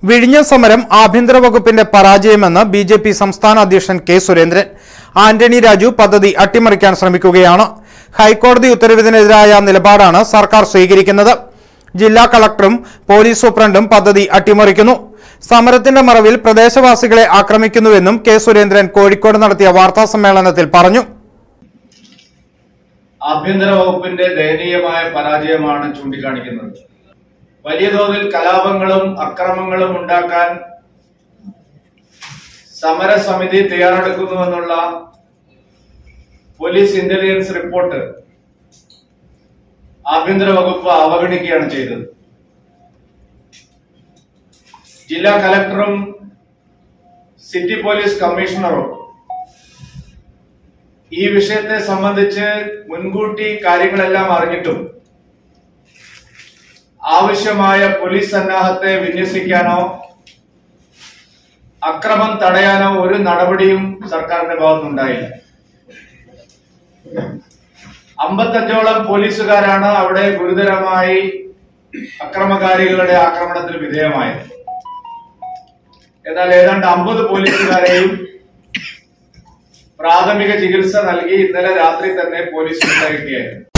വിഴിഞ്ഞ സമരം ആഭ്യന്തര വകുപ്പിന്റെ പരാജയമെന്ന് ബി ജെ പി സംസ്ഥാന അധ്യക്ഷൻ കെ സുരേന്ദ്രൻ ആന്റണി രാജു പദ്ധതി അട്ടിമറിക്കാൻ ശ്രമിക്കുകയാണ് ഹൈക്കോടതി ഉത്തരവിനെതിരായ നിലപാടാണ് സർക്കാർ സ്വീകരിക്കുന്നത് ജില്ലാ കളക്ടറും പോലീസ് സൂപ്രണ്ടും പദ്ധതി അട്ടിമറിക്കുന്നു സമരത്തിന്റെ മറവിൽ പ്രദേശവാസികളെ ആക്രമിക്കുന്നുവെന്നും കെ സുരേന്ദ്രൻ കോഴിക്കോട് നടത്തിയ വാർത്താ സമ്മേളനത്തിൽ പറഞ്ഞു ആഭ്യന്തര വകുപ്പിന്റെ ദയനീയമായ പരാജയമാണ് ചൂണ്ടിക്കാണിക്കുന്നത് വലിയ തോതിൽ കലാപങ്ങളും അക്രമങ്ങളും ഉണ്ടാക്കാൻ സമരസമിതി തയ്യാറെടുക്കുന്നുവെന്നുള്ള പോലീസ് ഇന്റലിജൻസ് റിപ്പോർട്ട് ആഭ്യന്തര വകുപ്പ് അവഗണിക്കുകയാണ് ചെയ്തത് ജില്ലാ കലക്ടറും സിറ്റി പോലീസ് കമ്മീഷണറും ഈ വിഷയത്തെ സംബന്ധിച്ച് മുൻകൂട്ടി കാര്യങ്ങളെല്ലാം അറിഞ്ഞിട്ടും ആവശ്യമായ പോലീസ് സന്നാഹത്തെ വിന്യസിക്കാനോ അക്രമം തടയാനോ ഒരു നടപടിയും സർക്കാരിന്റെ ഭാഗത്തുനിന്നുണ്ടായില്ല അമ്പത്തഞ്ചോളം പോലീസുകാരാണ് അവിടെ ഗുരുതരമായി അക്രമകാരികളുടെ ആക്രമണത്തിന് വിധേയമായത് എന്നാൽ ഏതാണ്ട് അമ്പത് പോലീസുകാരെയും പ്രാഥമിക ചികിത്സ നൽകി ഇന്നലെ രാത്രി തന്നെ പോലീസ് വിട്ടയക്കുകയായിരുന്നു